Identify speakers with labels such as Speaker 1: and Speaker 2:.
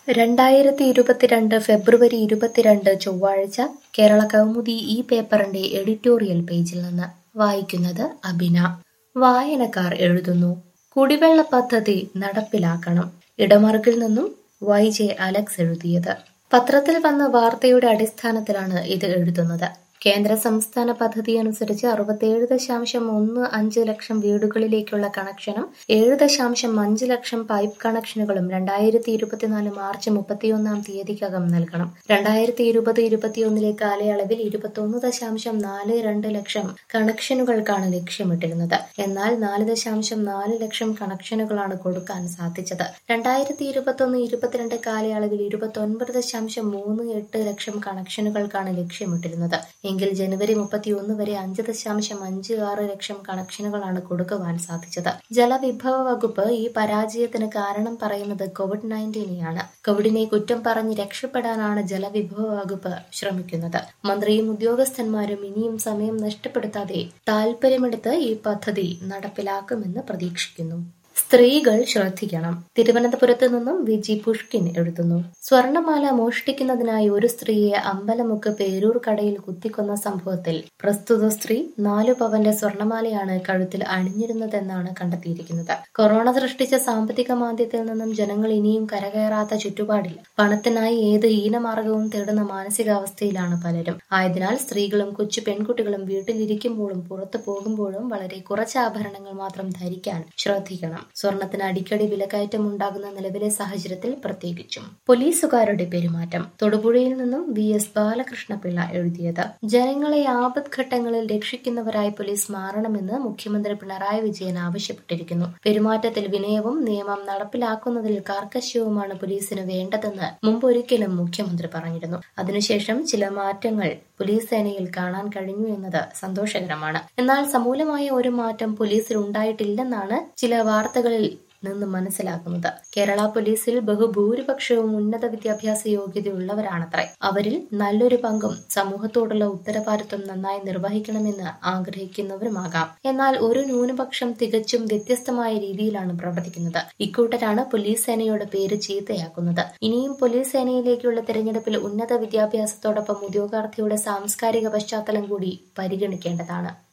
Speaker 1: രണ്ടായിരത്തി ഇരുപത്തിരണ്ട് ഫെബ്രുവരി ഇരുപത്തിരണ്ട് ചൊവ്വാഴ്ച കേരള കൗമുദി ഈ പേപ്പറിന്റെ എഡിറ്റോറിയൽ പേജിൽ നിന്ന് വായിക്കുന്നത് അബിന വായനക്കാർ എഴുതുന്നു കുടിവെള്ള പദ്ധതി നടപ്പിലാക്കണം ഇടമറുകിൽ നിന്നും വൈ ജെ അലക്സ് എഴുതിയത് പത്രത്തിൽ വന്ന വാർത്തയുടെ അടിസ്ഥാനത്തിലാണ് ഇത് എഴുതുന്നത് കേന്ദ്ര സംസ്ഥാന പദ്ധതി അനുസരിച്ച് അറുപത്തിയേഴ് ദശാംശം ഒന്ന് അഞ്ച് ലക്ഷം വീടുകളിലേക്കുള്ള കണക്ഷനും ഏഴ് ദശാംശം അഞ്ച് ലക്ഷം പൈപ്പ് കണക്ഷനുകളും രണ്ടായിരത്തി ഇരുപത്തിനാല് മാർച്ച് മുപ്പത്തിയൊന്നാം തീയതിക്കകം നൽകണം രണ്ടായിരത്തി ഇരുപത് ഇരുപത്തിയൊന്നിലെ കാലയളവിൽ ഇരുപത്തൊന്ന് ദശാംശം നാല് രണ്ട് ലക്ഷം കണക്ഷനുകൾക്കാണ് ലക്ഷ്യമിട്ടിരുന്നത് എന്നാൽ നാല് ദശാംശം നാല് ലക്ഷം കണക്ഷനുകളാണ് കൊടുക്കാൻ സാധിച്ചത് രണ്ടായിരത്തി ഇരുപത്തൊന്ന് ഇരുപത്തിരണ്ട് കാലയളവിൽ ഇരുപത്തൊൻപത് ദശാംശം മൂന്ന് എട്ട് ലക്ഷം കണക്ഷനുകൾക്കാണ് ലക്ഷ്യമിട്ടിരുന്നത് എങ്കിൽ ജനുവരി മുപ്പത്തിയൊന്ന് വരെ അഞ്ച് ദശാംശം അഞ്ച് ആറ് ലക്ഷം കണക്ഷനുകളാണ് കൊടുക്കുവാൻ സാധിച്ചത് ജലവിഭവ വകുപ്പ് ഈ പരാജയത്തിന് കാരണം പറയുന്നത് കോവിഡ് നയൻറ്റീനെയാണ് കോവിഡിനെ കുറ്റം പറഞ്ഞ് രക്ഷപ്പെടാനാണ് ജലവിഭവ വകുപ്പ് ശ്രമിക്കുന്നത് മന്ത്രിയും ഉദ്യോഗസ്ഥന്മാരും ഇനിയും സമയം നഷ്ടപ്പെടുത്താതെ താൽപര്യമെടുത്ത് ഈ പദ്ധതി നടപ്പിലാക്കുമെന്ന് പ്രതീക്ഷിക്കുന്നു സ്ത്രീകൾ ശ്രദ്ധിക്കണം തിരുവനന്തപുരത്ത് നിന്നും വിജി പുഷ്കിൻ എഴുതുന്നു സ്വർണമാല മോഷ്ടിക്കുന്നതിനായി ഒരു സ്ത്രീയെ അമ്പലമുക്ക് പേരൂർ കടയിൽ കുത്തിക്കൊന്ന സംഭവത്തിൽ പ്രസ്തുത സ്ത്രീ നാലു പവന്റെ സ്വർണമാലയാണ് കഴുത്തിൽ അണിഞ്ഞിരുന്നതെന്നാണ് കണ്ടെത്തിയിരിക്കുന്നത് കൊറോണ സൃഷ്ടിച്ച സാമ്പത്തിക മാന്ദ്യത്തിൽ നിന്നും ജനങ്ങൾ ഇനിയും കരകയറാത്ത ചുറ്റുപാടിൽ പണത്തിനായി ഏത് ഹീനമാർഗവും തേടുന്ന മാനസികാവസ്ഥയിലാണ് പലരും ആയതിനാൽ സ്ത്രീകളും കൊച്ചു പെൺകുട്ടികളും വീട്ടിലിരിക്കുമ്പോഴും പുറത്തു പോകുമ്പോഴും വളരെ കുറച്ച് ആഭരണങ്ങൾ മാത്രം ധരിക്കാൻ ശ്രദ്ധിക്കണം സ്വർണത്തിന് അടിക്കടി വിലക്കയറ്റം ഉണ്ടാകുന്ന നിലവിലെ സാഹചര്യത്തിൽ പ്രത്യേകിച്ചും പോലീസുകാരുടെ പെരുമാറ്റം തൊടുപുഴയിൽ നിന്നും വി എസ് ബാലകൃഷ്ണപിള്ള എഴുതിയത് ജനങ്ങളെ ആപത്ഘട്ടങ്ങളിൽ രക്ഷിക്കുന്നവരായി പോലീസ് മാറണമെന്ന് മുഖ്യമന്ത്രി പിണറായി വിജയൻ ആവശ്യപ്പെട്ടിരിക്കുന്നു പെരുമാറ്റത്തിൽ വിനയവും നിയമം നടപ്പിലാക്കുന്നതിൽ കാർക്കശ്യവുമാണ് പോലീസിന് വേണ്ടതെന്ന് മുമ്പൊരിക്കലും മുഖ്യമന്ത്രി പറഞ്ഞിരുന്നു അതിനുശേഷം ചില മാറ്റങ്ങൾ പോലീസ് സേനയിൽ കാണാൻ കഴിഞ്ഞു എന്നത് സന്തോഷകരമാണ് എന്നാൽ സമൂലമായ ഒരു മാറ്റം പോലീസിൽ ഉണ്ടായിട്ടില്ലെന്നാണ് ചില വാർത്തകളിൽ നിന്ന് മനസ്സിലാക്കുന്നത് കേരള പോലീസിൽ ബഹുഭൂരിപക്ഷവും ഉന്നത വിദ്യാഭ്യാസ യോഗ്യതയുള്ളവരാണത്രേ അവരിൽ നല്ലൊരു പങ്കും സമൂഹത്തോടുള്ള ഉത്തരവാദിത്വം നന്നായി നിർവഹിക്കണമെന്ന് ആഗ്രഹിക്കുന്നവരുമാകാം എന്നാൽ ഒരു ന്യൂനപക്ഷം തികച്ചും വ്യത്യസ്തമായ രീതിയിലാണ് പ്രവർത്തിക്കുന്നത് ഇക്കൂട്ടരാണ് പോലീസ് സേനയുടെ പേര് ചീത്തയാക്കുന്നത് ഇനിയും പോലീസ് സേനയിലേക്കുള്ള തെരഞ്ഞെടുപ്പിൽ ഉന്നത വിദ്യാഭ്യാസത്തോടൊപ്പം ഉദ്യോഗാർത്ഥിയുടെ സാംസ്കാരിക പശ്ചാത്തലം കൂടി പരിഗണിക്കേണ്ടതാണ്